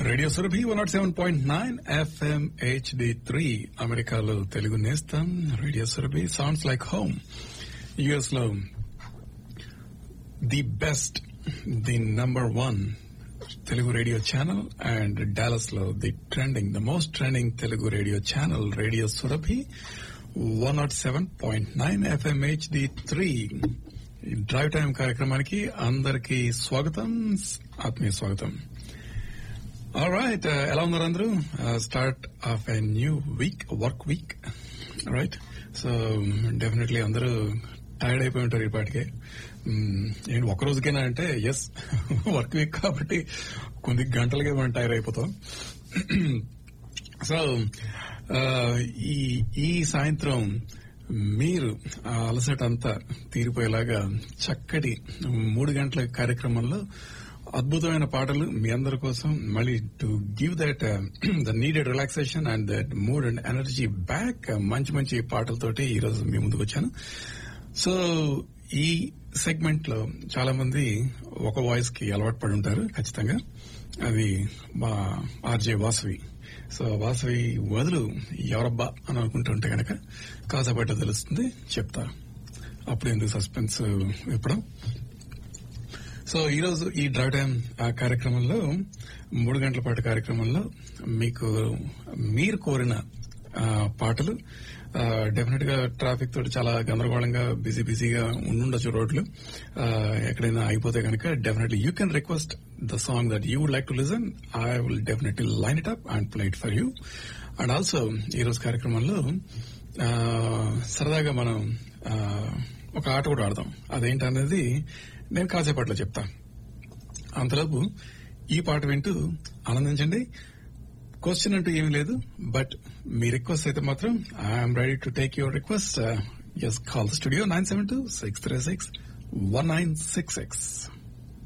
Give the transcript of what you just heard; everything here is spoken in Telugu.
radio Surabhi one nought seven point nine FM HD three అమెరికాలో తెలుగు నేస్తం radio Surabhi sounds like home US లో the best the number one Telugu radio channel and Dallas లో the trending the most trending Telugu radio channel radio Surabhi one nought seven point nine FM HD three drive time కార్యక్రమానికి అందరికీ స్వాగతం ఆత్మీయ స్వాగతం ఆల్ రైట్ ఎలా ఉన్నారు అందరూ start of a new week work week right so definitely అందరూ టైర్డ్ అయిపోయి ఉంటారు ఈ పాటికే నేను ఒక రోజుకైనా అంటే ఎస్ వర్క్ వీక్ కాబట్టి కొన్ని గంటలకే మనం టైర్ అయిపోతాం సో ఈ ఈ సాయంత్రం మీరు ఆ అలసట అంతా తీరిపోయేలాగా చక్కటి మూడు గంటల కార్యక్రమంలో అద్భుతమైన పాటలు మీ అందరి కోసం మళ్ళీ to give that the needed relaxation and that mood and energy back మంచి మంచి పాటలతోటి ఈ రోజు మీ ముందుకు వచ్చాను సో ఈ సెగ్మెంట్ లో చాలా మంది ఒక వాయిస్ కి అలవాటు పడి ఉంటారు ఖచ్చితంగా అది మా ఆర్జే వాసవి సో వాసవి వదులు ఎవరబ్బా అని అనుకుంటుంటే గనక కాసేపట్ట తెలుస్తుంది చెప్తా అప్పుడు ఎందుకు సస్పెన్స్ ఇప్పుడు సో ఈ రోజు ఈ డ్రైవ్ టైం కార్యక్రమంలో మూడు గంటల పాటు కార్యక్రమంలో మీకు మీరు కోరిన పాటలు డెఫినెట్ గా ట్రాఫిక్ తోటి చాలా గందరగోళంగా బిజీ బిజీగా ఉండుండొచ్చు రోడ్లు ఎక్కడైనా అయిపోతే కనుక definitely you can request the song that you would like to listen I will definitely line it up and play it for you and also ఈ రోజు కార్యక్రమంలో సరదాగా మనం ఒక ఆట కూడా ఆడదాం అదేంటనేది నేను కాసేపట్లో చెప్తా అంతలోపు ఈ పాట వింటూ ఆనందించండి క్వశ్చన్ అంటూ ఏమీ లేదు బట్ మీ రిక్వెస్ట్ అయితే మాత్రం I'm ready to take your requests call studio nine seven two six three six one nine six six